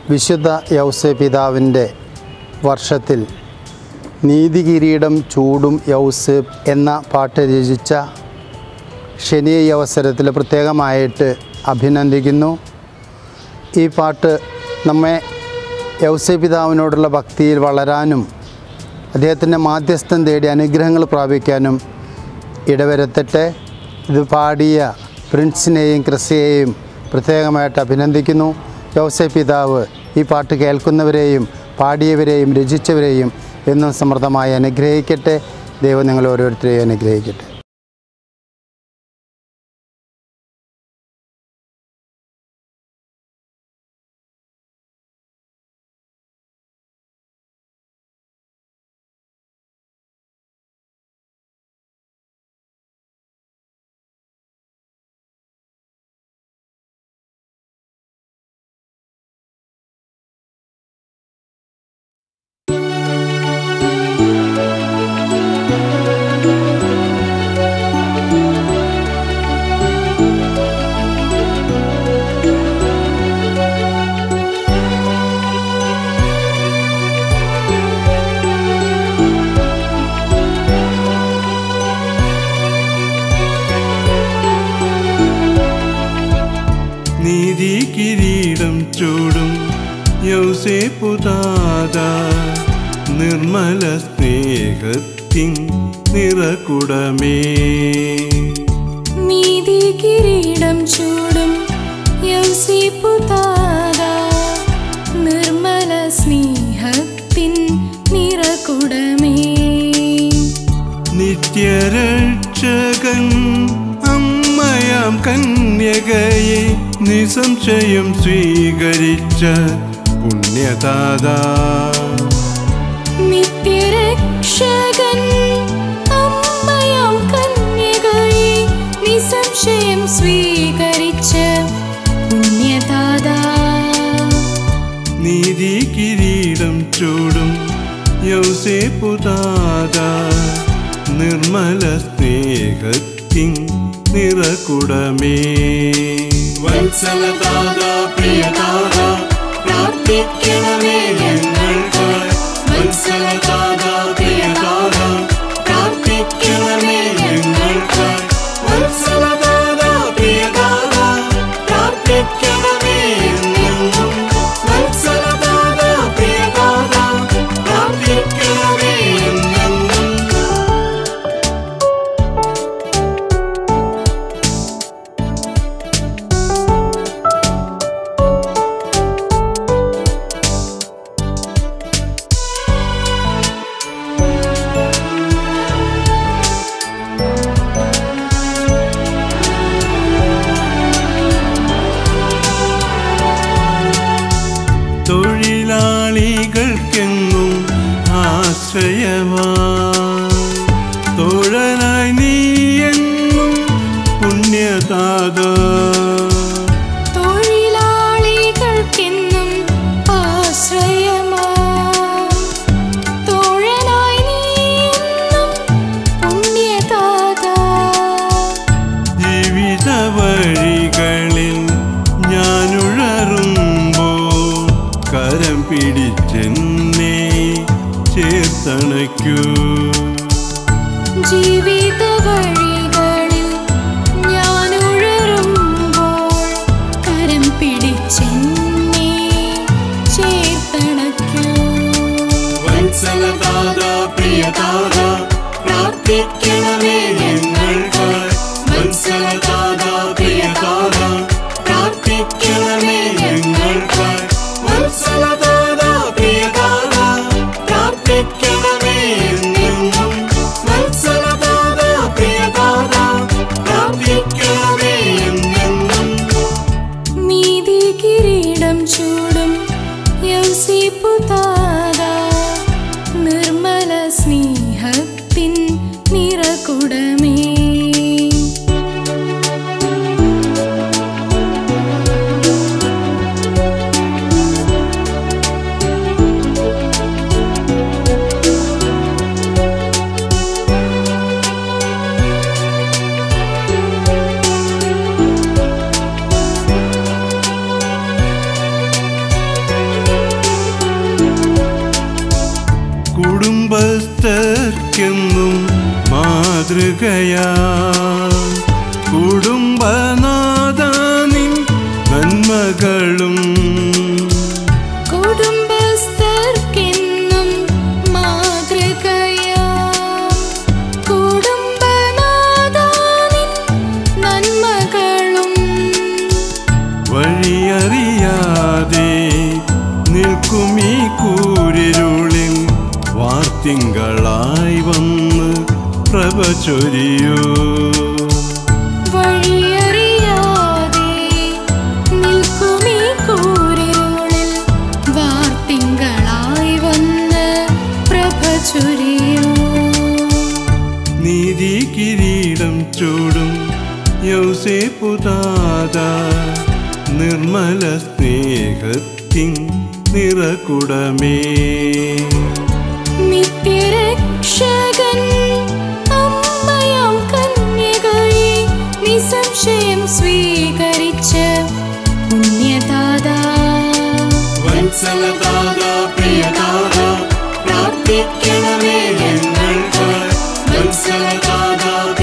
വിശുദ്ധ യൗസെ പിതാവിൻ്റെ വർഷത്തിൽ നീതികിരീടം ചൂടും യൗസേപ്പ് എന്ന പാട്ട് രചിച്ച ശനി ഈ അവസരത്തിൽ പ്രത്യേകമായിട്ട് അഭിനന്ദിക്കുന്നു ഈ പാട്ട് നമ്മെ യൗസെ പിതാവിനോടുള്ള ഭക്തിയിൽ വളരാനും അദ്ദേഹത്തിൻ്റെ മാധ്യസ്ഥം തേടി അനുഗ്രഹങ്ങൾ പ്രാപിക്കാനും ഇടവരുത്തട്ടെ ഇത് പാടിയ പ്രിൻസിനെയും ക്രിസ്യയെയും പ്രത്യേകമായിട്ട് അഭിനന്ദിക്കുന്നു യൗസെ പിതാവ് ഈ പാട്ട് കേൾക്കുന്നവരെയും പാടിയവരെയും രചിച്ചവരെയും എന്നും സമൃദ്ധമായി അനുഗ്രഹിക്കട്ടെ ദൈവം നിങ്ങൾ ഓരോരുത്തരെയും അനുഗ്രഹിക്കട്ടെ നീതി കിരീടം ചൂടും യൗസേപ്പുതാത നിർമ്മല സ്നേഹത്തിൻ നിറകുടമേ നീതി കിരീടം ചൂടും യൗസിപ്പുതാര നിർമ്മല സ്നേഹത്തിൻ നിറകുടമേ നിത്യരക്ഷകൻ അമ്മയാം കന്യകയെ നിസംശയം സ്വീകരിച്ച പുണ്യതാതാ നിത്യരക്ഷകൻ അമ്മയാം കന്യകയെ നിസംശയം സ്വീകരിച്ച പുണ്യദാതാ നീതി കിരീടം ചൂടും യൗസേപ്പുതാത നിർമ്മല സ്നേഹത്തിൻ നിറകുടമേ വത്സലതാത പ്രിയതാത പ്രാർത്ഥിക്കണമേ ഞങ്ങൾക്കായി വത്സലതാത പ്രിയതാത പ്രാർത്ഥിക്കണമേ ഞങ്ങൾക്കായി വത്സലതാത പ്രിയതാത പ്രാർത്ഥിക്കണമേ എന്നെന്നും വത്സലതാത പ്രിയതാത പ്രാർത്ഥിക്കണമേ എന്നെന്നും തൊഴിലാളികൾക്കെങ്ങും ആശ്രയമാ തോഴനായി നീ എങ്ങും പുണ്യതാത തൊഴിലാളികൾക്കെന്നും ആശ്രയമാ തോഴനായി നീ എന്നും പുണ്യദാതാ ജീവിത വഴികളിൽ ഞാനുഴറുമ്പോ കരം പിടിച്ചെന്നെ ചേർത്തണയ്ക്കൂ ജീവിത വഴികളിൽ ഞാൻ ഉഴറുമ്പോൾ കരം പിടിച്ചെന്നെ ചേർത്തണയ്ക്കൂ വത്സലതാത പ്രിയതാത പ്രാർത്ഥിക്കണമേ ഞങ്ങൾക്കായി വത്സലതാത പ്രിയതാത പ്രാർത്ഥിക്കണമേ ഞങ്ങൾക്കായി വത്സലതാത പ്രിയതാത പ്രാർത്ഥിക്കണമേ എന്നെന്നും വത്സലതാത പ്രിയതാത പ്രാർത്ഥിക്കണമേ എന്നെന്നും നീതി കിരീടം ചൂടും യൗസിപ്പുതാര നിർമ്മല സ്നേഹത്തിൻ നിറ മാതൃകയാ കുടുംബനാഥാനിൻ നന്മകളും കുടുംബസ്ഥർക്കെന്നും മാതൃകയാ കുടുംബനാഥാനിൻ നന്മകളും വഴിയറിയാതെ നിൽക്കുമീ കൂരിരുളിൻ വാർത്തിങ്കളായി വന്ന് പ്രഭ ചൊരിയൂ വഴിയറിയാതെ നിൽക്കുമീ കൂരിരുളിൽ വാർത്തിങ്കളായി വന്ന് പ്രഭ ചൊരിയൂ നീതി കിരീടം ചൂടും യൗസേപ്പുതാത നിർമ്മല സ്നേഹത്തിൻ നിറകുടമേ നിത്യരക്ഷകൻ അമ്മയാം കന്യകയെ നിസംശയം സ്വീകരിച്ച പുണ്യദാതാ വത്സലദാതാ പ്രിയദാതാ പ്രാർത്ഥിക്കണമേ ഞങ്ങൾക്കായി വത്സലദാതാ